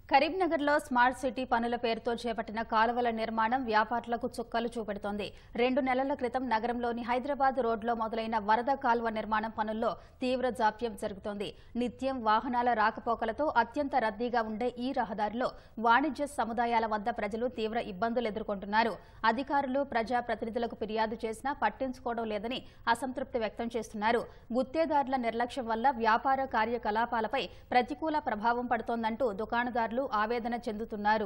కరీంనగర్లో smart city పనుల పేరుతో చేపట్టిన కాలువల నిర్మాణం వ్యాపారులకు చుక్కలు చూపెడుతోంది రెండు నెలల క్రితం నగరంలోని హైదరాబాద్ రోడ్లో మొదలైన వరద కాలువ నిర్మాణం పనుల్లో తీవ్ర జాప్యం జరుగుతోంది నిత్యం వాహనాల రాకపోకలతో అత్యంత రద్దీగా ఉండే ఈ రహదారిలో వాణిజ్య సముదాయాల వద్ద ప్రజలు తీవ్ర ఇబ్బందులు ఎదుర్కొంటున్నారు అధికారులు ప్రజా ప్రతినిధులకు ఫిర్యాదు చేసినా పట్టించుకోవడం లేదని అసంతృప్తి వ్యక్తం చేస్తున్నారు గుత్తేదారుల నిర్లక్ష్యం వల్ల వ్యాపార కార్యకలాపాలపై ప్రతికూల ప్రభావం పడుతోందంటూ దుకాణదారులు ఆవేదన చెందుతున్నారు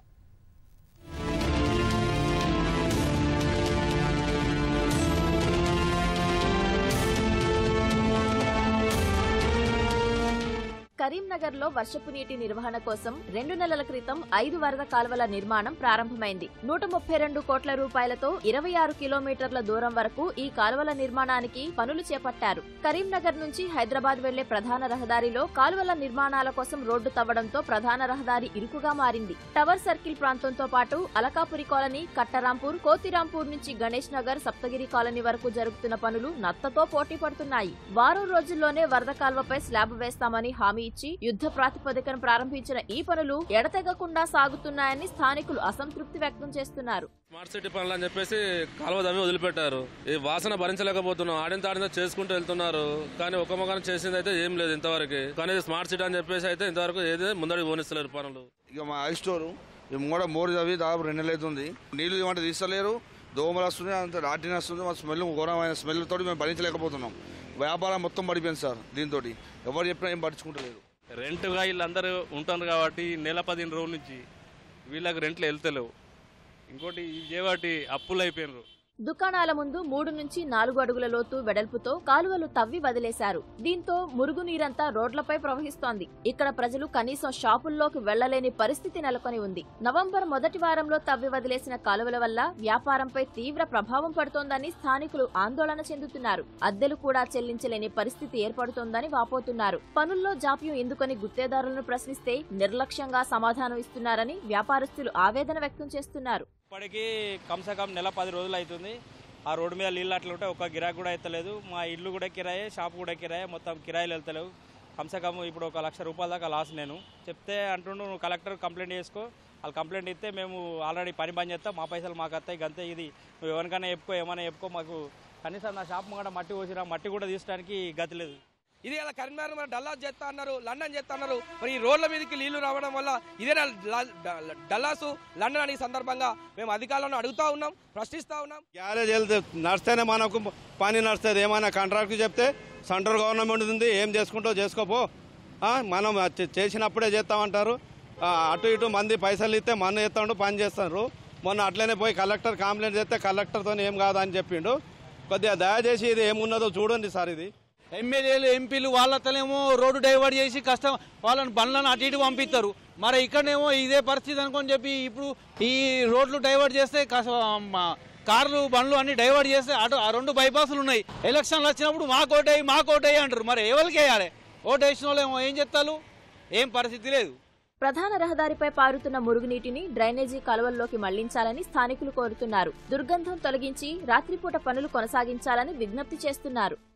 కరీంనగర్లో వర్షపు నీటి నిర్వహణ కోసం రెండు నెలల క్రితం ఐదు వరద కాలువల నిర్మాణం ప్రారంభమైంది నూట ముప్పై రెండు కోట్ల రూపాయలతో ఇరవై ఆరు కిలోమీటర్ల దూరం వరకు ఈ కాలువల నిర్మాణానికి పనులు చేపట్టారు కరీంనగర్ నుంచి హైదరాబాద్ వెళ్లే ప్రధాన రహదారిలో కాలువల నిర్మాణాల కోసం రోడ్డు తవ్వడంతో ప్రధాన రహదారి ఇరుకుగా మారింది టవర్ సర్కిల్ ప్రాంతంతో పాటు అలకాపురి కాలనీ కట్టరాంపూర్ కోతిరాంపూర్ నుంచి గణేష్ నగర్ సప్తగిరి కాలనీ వరకు జరుగుతున్న పనులు నత్తతో పోటీ పడుతున్నాయి వారం రోజుల్లోనే వరద కాల్వపై స్లాబ్ వేస్తామని హామీ ఇచ్చి యుద్ధ ప్రాతిపదికన ప్రారంభించిన ఈ పనులు ఎడతెగకుండా సాగుతున్నాయని స్థానికులు అసంతృప్తి వ్యక్తం చేస్తున్నారు స్మార్ట్ సిటీ పనులు అని చెప్పేసి కాలువ దవ్వి వదిలిపెట్టారు ఈ వాసన భరించలేకపోతున్నాం ఆడింత ఆడింత చేసుకుంటూ వెళ్తున్నారు కానీ ఒక మొగాన్ని చేసింది అయితే ఏం లేదు ఇంతవరకు కానీ ఇది స్మార్ట్ సిటీ అని చెప్పేసి అయితే ఇంతవరకు ఏది ముందడికి పోనిస్తలేరు పనులు ఇక మా ఐ స్టోరు ఈ మూడ మోరు చదివి దాదాపు రెండు నెలలు అవుతుంది నీళ్లు ఇవ్వంటే తీస్తలేరు దోమలు వస్తున్నాయి అంత రాటిన వస్తుంది మా స్మెల్ ఘోరమైన స్మెల్ తోటి మేము భరించలేకపోతున్నాం వ్యాపారం మొత్తం పడిపోయింది సార్ దీంతో ఎవరు చెప్పినా ఏం పట్టించుకుంటలేరు రెంట్గా వీళ్ళందరూ ఉంటారు కాబట్టి నెల పదిహేను రోజుల నుంచి వీళ్ళకి రెంట్లు వెళ్తలేవు ఇంకోటి ఇవేవాటి అప్పులు అయిపోయినారు దుకాణాల ముందు మూడు నుంచి నాలుగు అడుగుల లోతు వెడల్పుతో కాలువలు తవ్వి వదిలేశారు దీంతో మురుగునీరంతా రోడ్లపై ప్రవహిస్తోంది ఇక్కడ ప్రజలు కనీసం షాపుల్లోకి వెళ్లలేని పరిస్థితి నెలకొని ఉంది నవంబర్ మొదటి వారంలో తవ్వి వదిలేసిన కాలువల వల్ల వ్యాపారంపై తీవ్ర ప్రభావం పడుతోందని స్థానికులు ఆందోళన చెందుతున్నారు అద్దెలు కూడా చెల్లించలేని పరిస్థితి ఏర్పడుతోందని వాపోతున్నారు పనుల్లో జాప్యం ఎందుకని గుత్తేదారులను ప్రశ్నిస్తే నిర్లక్ష్యంగా సమాధానం ఇస్తున్నారని వ్యాపారస్తులు ఆవేదన వ్యక్తం చేస్తున్నారు ఇప్పటికీ కమ్సే కమ్ నెల పది రోజులు అవుతుంది ఆ రోడ్డు మీద నీళ్ళు అట్లా ఉంటే ఒక్క గిరాకీ కూడా అవుతలేదు మా ఇల్లు కూడా కిరాయే షాప్ కూడా కిరాయే మొత్తం కిరాయిలు వెళ్తలేవు కమ్సే కమ్ ఇప్పుడు ఒక లక్ష రూపాయల దాకా లాస్ నేను చెప్తే అంటుండు నువ్వు కలెక్టర్ కంప్లైంట్ చేసుకో వాళ్ళు కంప్లైంట్ ఇస్తే మేము ఆల్రెడీ పని బంద్ చేస్తాం మా పైసలు మాకు వస్తాయి గంతే ఇది నువ్వు ఎవరికైనా చెప్పుకో ఏమైనా చెప్పుకో మాకు కనీసం నా షాప్ కూడా మట్టి పోసినా మట్టి కూడా తీసడానికి గతి లేదు ఇది ఇలా కరీంనగర్ మరి డల్లాస్ చేస్తా అన్నారు లండన్ చేస్తా అన్నారు మరి ఈ రోడ్ల మీదకి నీళ్లు రావడం వల్ల ఇదేనా ల- డ- డల్లాసు లండన్ అనే సందర్భంగా మేము అధికారులను అడుగుతా ఉన్నాం ప్రశ్నిస్తా ఉన్నాం గ్యారేజ్ వెళ్తే నడిస్తేనే మనకు పని నడుస్తుంది ఏమైనా కాంట్రాక్ట్ చెప్తే సెంట్రల్ గవర్నమెంట్ ఉంది ఏం చేసుకుంటో చేసుకోపో ఆ, మనం చే- చేసినప్పుడే చేస్తామంటారు ఆ, అటు ఇటు మంది పైసలు ఇస్తే మన ఎత్తాడు పని చేస్తారు మొన్న అట్లనే పోయి కలెక్టర్ కంప్లైంట్ చేస్తే కలెక్టర్తో ఏం కాదని చెప్పిండు కొద్దిగా దయచేసి ఇది ఏమున్నదో చూడండి సార్ ఇది ఎమ్మెల్యేలు ఎంపీలు వాళ్ళతోనేమో రోడ్డు డైవర్ట్ చేసి కష్టం వాళ్ళని బండ్లను అటు ఇటు పంపిస్తారు మరి ఇక్కడనేమో ఇదే పరిస్థితి అనుకొని చెప్పి ఇప్పుడు ఈ రోడ్లు డైవర్ట్ చేస్తే కస- మా కార్లు బండ్లు అన్ని డైవర్ట్ చేస్తే అటు ఆ రెండు బైపాసులు ఉన్నాయి ఎలక్షన్లు వచ్చినప్పుడు మా కోటేయి మా కోటేయి అంటారు మరి ఎవరికి వేయాలి ఓటు వేసిన వాళ్ళు ఏమో ఏం చెప్తారు ఏం పరిస్థితి లేదు ప్రధాన రహదారిపై పారుతున్న మురుగునీటిని డ్రైనేజీ కాలువల్లోకి మళ్లించాలని స్థానికులు కోరుతున్నారు దుర్గంధం తొలగించి రాత్రిపూట పనులు కొనసాగించాలని విజ్ఞప్తి చేస్తున్నారు